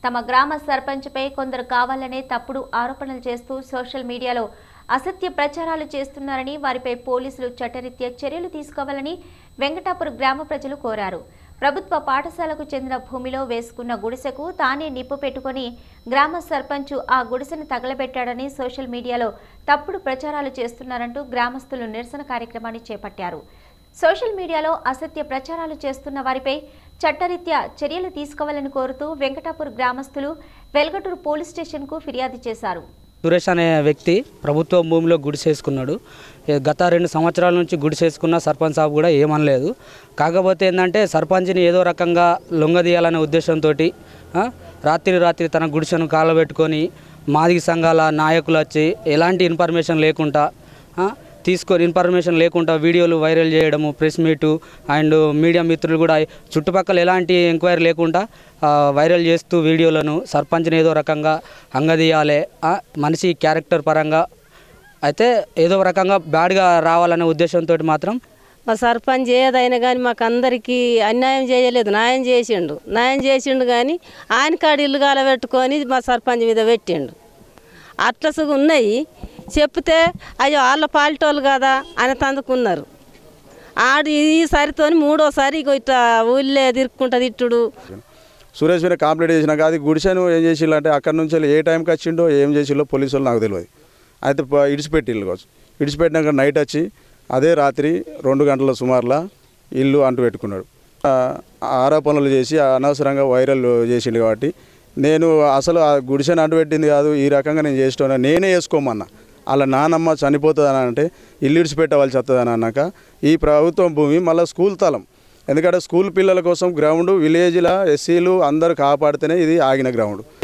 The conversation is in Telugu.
తమ గ్రామ సర్పంచ్పై కొందరు కావాలనే తప్పుడు ఆరోపణలు చేస్తూ సోషల్ మీడియాలో అసత్య ప్రచారాలు చేస్తున్నారని వారిపై పోలీసులు చట్టరీత్యా చర్యలు తీసుకోవాలని వెంకటాపురం గ్రామ ప్రజలు కోరారు ప్రభుత్వ పాఠశాలకు చెందిన భూమిలో వేసుకున్న గుడిసెకు తానే నిప్పు పెట్టుకొని గ్రామ సర్పంచ్ ఆ గుడిసెను తగలబెట్టాడని సోషల్ మీడియాలో తప్పుడు ప్రచారాలు చేస్తున్నారంటూ గ్రామస్తులు నిరసన కార్యక్రమాన్ని చేపట్టారు సోషల్ మీడియాలో అసత్య ప్రచారాలు చేస్తున్న వారిపై చట్టరీత్యా చర్యలు తీసుకోవాలని కోరుతూ వెంకటాపూర్ గ్రామస్తులు వెల్గటూరు పోలీస్ స్టేషన్కు ఫిర్యాదు చేశారు సురేష్ అనే వ్యక్తి ప్రభుత్వ భూమిలో గుడిసేసుకున్నాడు ఏ- గత రెండు సంవత్సరాల నుంచి గుడిసేసుకున్న సర్పంచ్ సాబ్ కూడా ఏమనలేదు కాకపోతే ఏంటంటే సర్పంచ్ని ఏదో రకంగా లొంగదీయాలనే ఉద్దేశంతో రాత్రి రాత్రి తన గుడిసెను కాలబెట్టుకొని మాదిగ సంఘాల నాయకులు వచ్చి ఎలాంటి ఇన్ఫర్మేషన్ లేకుండా ఆ, తీసుకొని ఇన్ఫర్మేషన్ లేకుండా వీడియోలు వైరల్ చేయడము ప్రెస్ మీటు అండ్ మీడియా మిత్రులు కూడా చుట్టుపక్కల ఎలాంటి ఎంక్వైరీ లేకుండా ఆ, వైరల్ చేస్తూ వీడియోలను సర్పంచ్ని ఏదో రకంగా అంగదీయాలి ఆ, మనిషి క్యారెక్టర్ పరంగా అయితే ఏదో రకంగా బ్యాడ్గా రావాలనే ఉద్దేశంతో మాత్రం మా సర్పంచ్ ఏదైనా కానీ మాకు అందరికీ అన్యాయం చేయలేదు న్యాయం చేసిండు న్యాయం చేసిండు కానీ ఆయన కాడ ఇల్లు కాలబెట్టుకొని మా సర్పంచ్ మీద పెట్టిండు అట్లా సుగు ఉన్నాయి చెప్తే అయ్యో వాళ్ళ పాలిటోళ్ళు కదా అని తందుకున్నారు ఆడు ఈసారితో మూడోసారి ఇగో ఇట్లా ఊళ్ళే తిరుక్కుంటా తిట్టుడు సురేష్ మీద కంప్లైంట్ చేసినాక అది గుడిసెను ఏం చేసిల్లు అంటే అక్కడ నుంచి వెళ్ళి ఏ టైంకి వచ్చిండో ఏం చేసిల్లో పోలీసు వాళ్ళు నాకు తెలియదు అయితే ప- ఇడిచిపెట్టిల్లు కావచ్చు ఇడిచిపెట్టినాక నైట్ వచ్చి అదే రాత్రి రెండు గంటల సుమారులా ఇల్లు అంటు పెట్టుకున్నాడు ఆ, ఆరోపణలు చేసి అనవసరంగా వైరల్ చేసిండు కాబట్టి నేను అసలు ఆ గుడిసెను అంటు పెట్టింది కాదు ఈ రకంగా నేను చేస్తున్నా నేనే వేసుకోమన్నా వాళ్ళ నానమ్మ చనిపోతుందని అంటే ఇల్లు ఇడిచిపెట్టవలసి వస్తుందని అన్నాక ఈ ప్రభుత్వం భూమి మళ్ళీ స్కూల్ తలం ఎందుకంటే స్కూల్ పిల్లల కోసం గ్రౌండ్ విలేజ్ల ఎస్సీలు అందరూ కాపాడితేనే ఇది ఆగిన గ్రౌండ్